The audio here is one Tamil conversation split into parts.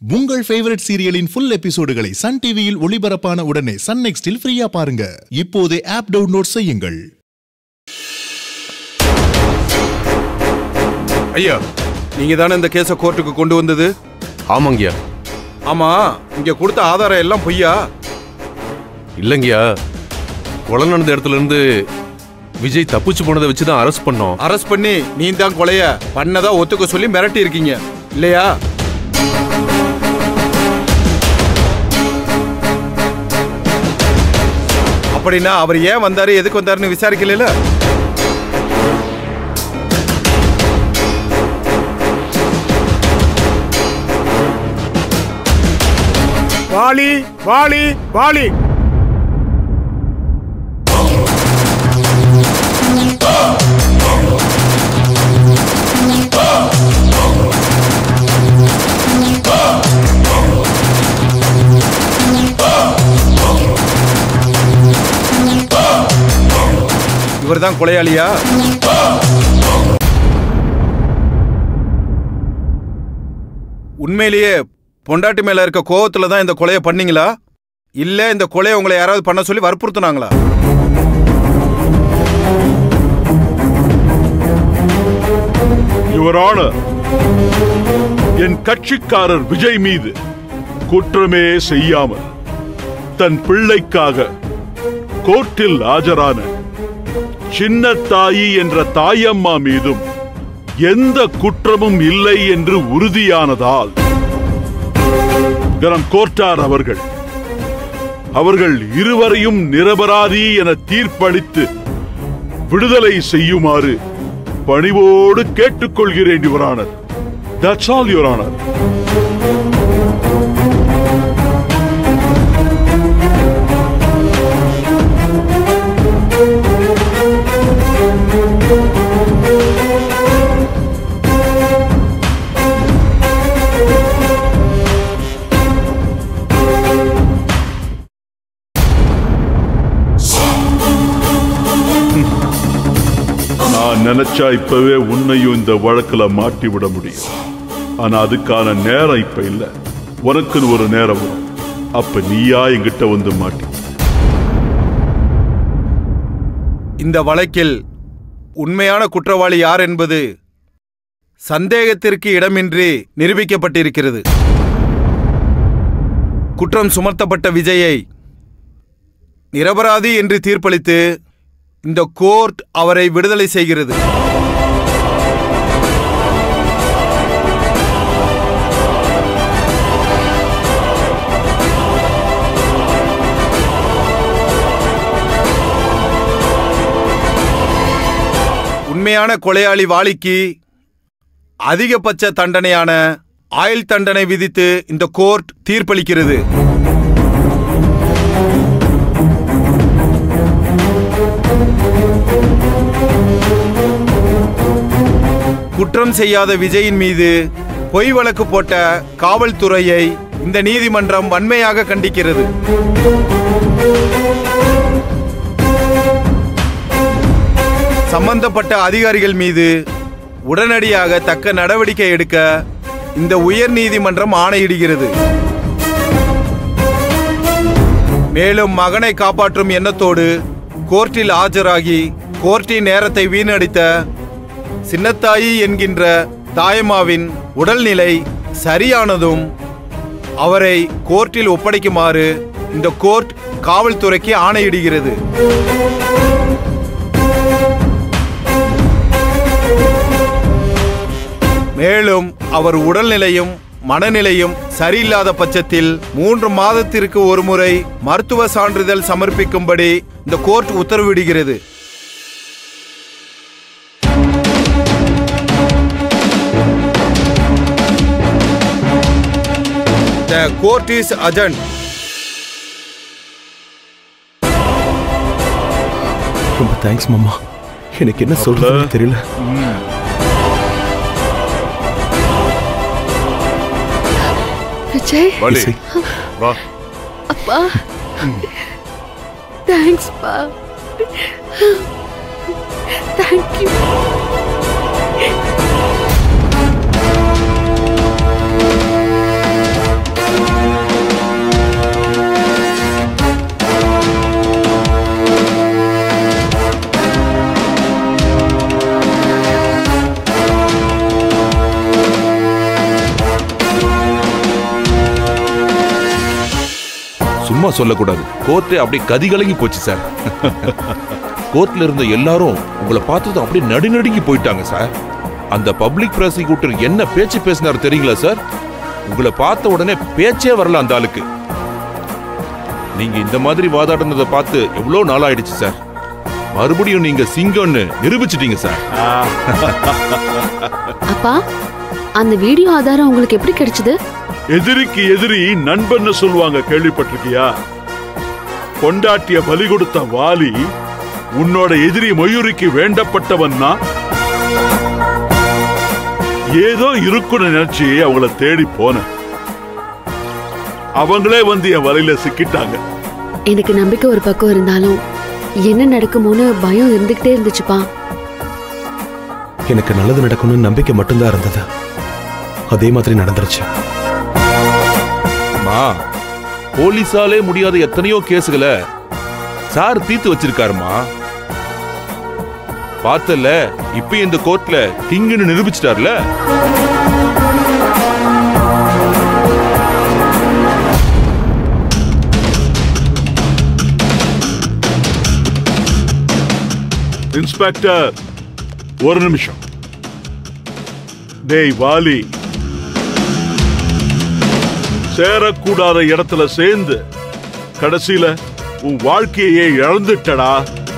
உங்கள் ஃபேவரட் சீரியலின் ஃபுல் எபிசோடுகளை சன் டிவியில் ஒளிபரப்பான உடனே சன் நெக்ஸ்டில் ஃப்ரீயா பாருங்க இப்போதே ஆப் டவுன்லோட் செய்யுங்கள் ஐயா நீங்க தானே இந்த கேஸை கோர்ட்டுக்கு கொண்டு வந்தது ஆமாங்கய்யா ஆமா இங்க கொடுத்த ஆதாரம் எல்லாம் பொய்யா இல்லைங்கய்யா கொலை நடந்த இடத்துல இருந்து விஜய் தப்பிச்சு போனதை வச்சு தான் அரெஸ்ட் பண்ணோம் அரெஸ்ட் பண்ணி நீ தான் கொலைய பண்ணதா ஒத்துக்க சொல்லி மிரட்டி இருக்கீங்க இல்லையா அப்படின்னா அவர் ஏன் வந்தாரு எதுக்கு வந்தாருன்னு விசாரிக்கல வாலி வாலி வாலி இவர் தான் கொலையாளியா உண்மையிலேயே பொண்டாட்டி மேல இருக்க கோவத்துல தான் இந்த கொலையை பண்ணீங்களா இல்ல இந்த கொலையை உங்களை யாராவது பண்ண சொல்லி வற்புறுத்துனாங்களா யுவரான என் கட்சிக்காரர் விஜய் மீது குற்றமே செய்யாமல் தன் பிள்ளைக்காக கோர்ட்டில் ஆஜரான சின்ன தாயி என்ற தாயம்மா மீதும் எந்த குற்றமும் இல்லை என்று உறுதியானதால் கனம் கோர்ட்டார் அவர்கள் அவர்கள் இருவரையும் நிரபராதி என தீர்ப்பளித்து விடுதலை செய்யுமாறு பணிவோடு கேட்டுக்கொள்கிறேன் யுவரானர் தட்ஸ் ஆல் யுவரானர் நான் நினைச்சா இப்பவே உன்னையும் இந்த வழக்குல மாட்டி விட முடியும் ஆனா அதுக்கான நேரம் இப்ப இல்ல உனக்குன்னு ஒரு நேரம் வரும் அப்ப நீயா என்கிட்ட வந்து மாட்டி இந்த வழக்கில் உண்மையான குற்றவாளி யார் என்பது சந்தேகத்திற்கு இடமின்றி நிரூபிக்கப்பட்டிருக்கிறது குற்றம் சுமத்தப்பட்ட விஜயை நிரபராதி என்று தீர்ப்பளித்து இந்த கோர்ட் அவரை விடுதலை செய்கிறது உண்மையான கொலையாளி வாலிக்கு அதிகபட்ச தண்டனையான ஆயுள் தண்டனை விதித்து இந்த கோர்ட் தீர்ப்பளிக்கிறது குற்றம் செய்யாத விஜயின் மீது பொய் வழக்கு போட்ட காவல்துறையை இந்த நீதிமன்றம் வன்மையாக கண்டிக்கிறது சம்பந்தப்பட்ட அதிகாரிகள் மீது உடனடியாக தக்க நடவடிக்கை எடுக்க இந்த உயர் நீதிமன்றம் ஆணையிடுகிறது மேலும் மகனை காப்பாற்றும் எண்ணத்தோடு கோர்ட்டில் ஆஜராகி கோர்ட்டின் நேரத்தை வீணடித்த சின்னத்தாயி என்கின்ற தாயம்மாவின் உடல்நிலை சரியானதும் அவரை கோர்ட்டில் ஒப்படைக்குமாறு இந்த கோர்ட் காவல்துறைக்கு ஆணையிடுகிறது மேலும் அவர் உடல்நிலையும் மனநிலையும் சரியில்லாத பட்சத்தில் மூன்று மாதத்திற்கு ஒருமுறை மருத்துவ சான்றிதழ் சமர்ப்பிக்கும்படி இந்த கோர்ட் உத்தரவிடுகிறது The court is adjourned. ரொம்ப தேங்க்ஸ் மாமா எனக்கு என்ன சொல்றதுன்னு தெரியல விஜய் வாலி இசை. வா அப்பா தேங்க்ஸ் பா தேங்க்யூ சும்மா சொல்லக்கூடாது கோர்ட்டே அப்படியே கதி கலங்கி போச்சு சார் கோர்ட்ல இருந்த எல்லாரும் உங்களை பார்த்தது அப்படியே நடுநடுங்கி போயிட்டாங்க சார் அந்த பப்ளிக் ப்ராசிக்யூட்டர் என்ன பேச்சு பேசினார் தெரியுங்களா சார் உங்களை பார்த்த உடனே பேச்சே வரல அந்த ஆளுக்கு நீங்க இந்த மாதிரி வாதாடினதை பார்த்து எவ்வளவு நாள் ஆயிடுச்சு சார் மறுபடியும் நீங்க சிங்கம்னு நிரூபிச்சிட்டீங்க சார் அப்பா அந்த வீடியோ ஆதாரம் உங்களுக்கு எப்படி கிடைச்சது எதிரிக்கு எதிரி நண்பன்னு சொல்லுவாங்க கேள்விப்பட்டிருக்கியா கொண்டாட்டிய பலி கொடுத்த வாலி உன்னோட எதிரி மயூரிக்கு வேண்டப்பட்டவன்னா ஏதோ இருக்குன்னு நினைச்சு அவங்கள தேடி போன அவங்களே வந்து என் வலையில சிக்கிட்டாங்க எனக்கு நம்பிக்கை ஒரு பக்கம் இருந்தாலும் என்ன நடக்குமோன்னு பயம் இருந்துகிட்டே இருந்துச்சுப்பா எனக்கு நல்லது நடக்கணும்னு நம்பிக்கை மட்டும்தான் இருந்தது அதே மாதிரி நடந்துருச்சு அம்மா போலீஸாலே முடியாத எத்தனையோ கேஸுகளை சார் தீர்த்து வச்சிருக்காருமா பார்த்தல இப்ப இந்த கோர்ட்ல கிங்னு நிரூபிச்சிட்டார்ல இன்ஸ்பெக்டர் ஒரு நிமிஷம் டேய் வாலி சேரக்கூடாத இடத்துல சேர்ந்து கடைசியில உன் வாழ்க்கையே இழந்துட்டடா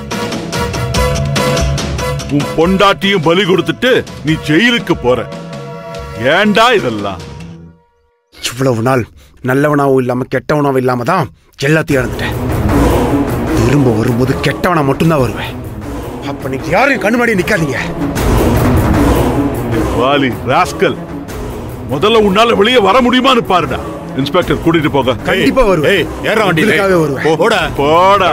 உன் பொண்டாட்டியும் பலி கொடுத்துட்டு நீ ஜெயிலுக்கு போற ஏன்டா இதெல்லாம் இவ்வளவு நாள் நல்லவனாவும் இல்லாம கெட்டவனாவும் இல்லாம தான் எல்லாத்தையும் இழந்துட்டேன் திரும்ப வரும்போது கெட்டவனா மட்டும்தான் வருவேன் அப்ப நீங்க யாரும் கண்ணு முன்னாடி நிக்காதீங்க டேய் வாலி ராஸ்கல் முதல்ல உன்னால வெளியே வர முடியுமான்னு பாருடா இன்ஸ்பெக்டர் கூட்டிட்டு போக கண்டிப்பா வருவேன் உங்களுக்காகவே வருவேன் போடா போடா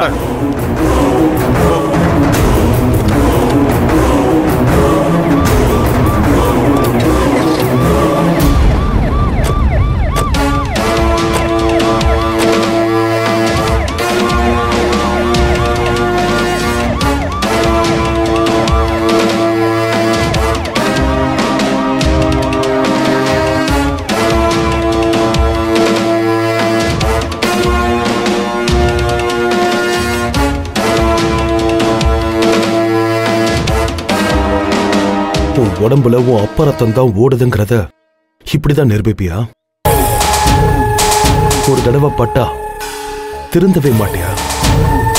உன் உடம்புல உன் அப்ப ரத்தம் தான் ஓடுதுங்கிறத இப்படிதான் நிரூபிப்பியா ஒரு தடவை பட்டா திருந்தவே மாட்டியா